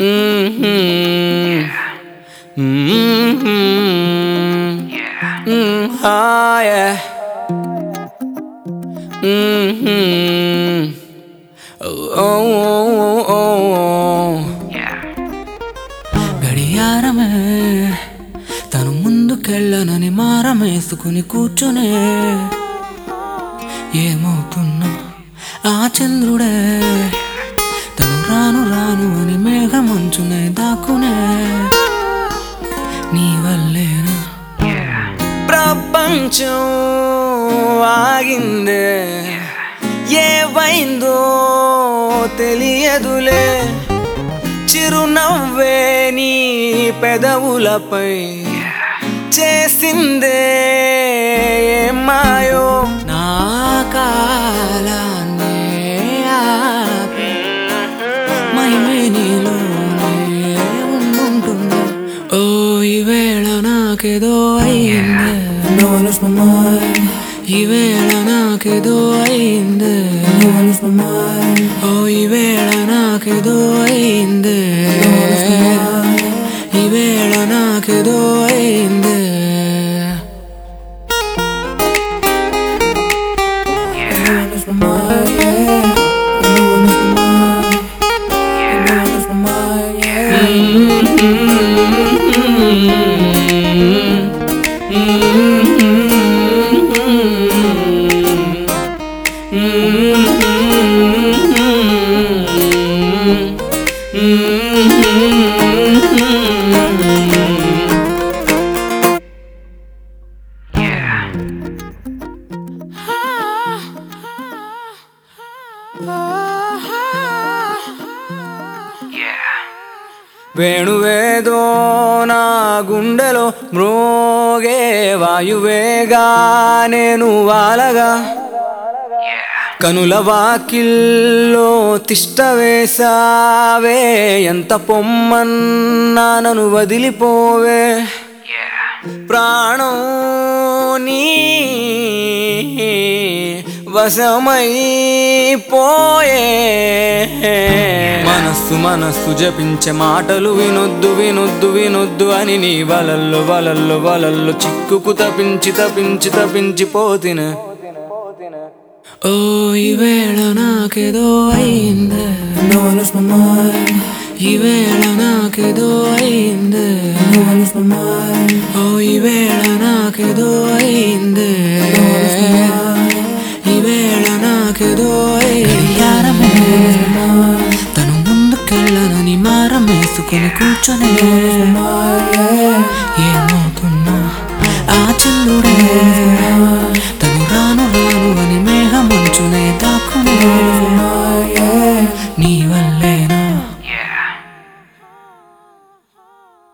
Ah, yeah. Mm-hmm. Oh, oh, oh, oh. గడియారమే తను ముందుకెళ్ళనని మారమేసుకుని కూర్చునే ఏమవుతున్నా ఆ చంద్రుడే తను రాను రాను అని మేఘమంచునే దాక్కునే నీ వల్లేనా ప్రపంచం ఆగిందే ఏవైందో తెలియదులే చిరునవ్వే నీ పెదవులపై చేసిందే ఏమాయో నా కాలాన్నే ఆపి మహిమే నీలోనే ఉండుంటుంది ఓ ఈవేళ నాకేదో అయిందే No one knows my mind. ఈవేళ నాకేదో అయిందే No one knows my mind. ఓ ఈవేళ నాకేదో అయిందే ఈవేళ నాకేదో అయిందే No one knows my mind. Yeah. No one knows my mind. No one knows my mind. Yeah. వేణువేదో నా గుండెలో మ్రోగే వాయువేగా నేను వాలగా కనుల వాకిల్లో తిష్ట వేసావే ఎంత పొమ్మన్నా నన్ను వదిలిపోవే ప్రాణం నీ వశమైపోయే మనస్సు మనస్సు జపించే మాటలు వినొద్దు వినొద్దు వినొద్దు అని నీ వలల్లో వలల్లో వలల్లో చిక్కుకు తపించి తపించి తపించిపోతిన ఓ ఈవేళ నాకేదో అయిందే No one knows my mind. ఈవేళ నాకేదో అయిందే No one knows my mind. ఓ ఈవేళ నాకేదో అయిందే ఈవేళ నాకేదో అయ్యారమే తను ముందుకెళ్ళనని మారం వేసుకుని కూర్చొని ఏమవుతున్నా ఆ చంద్రుడే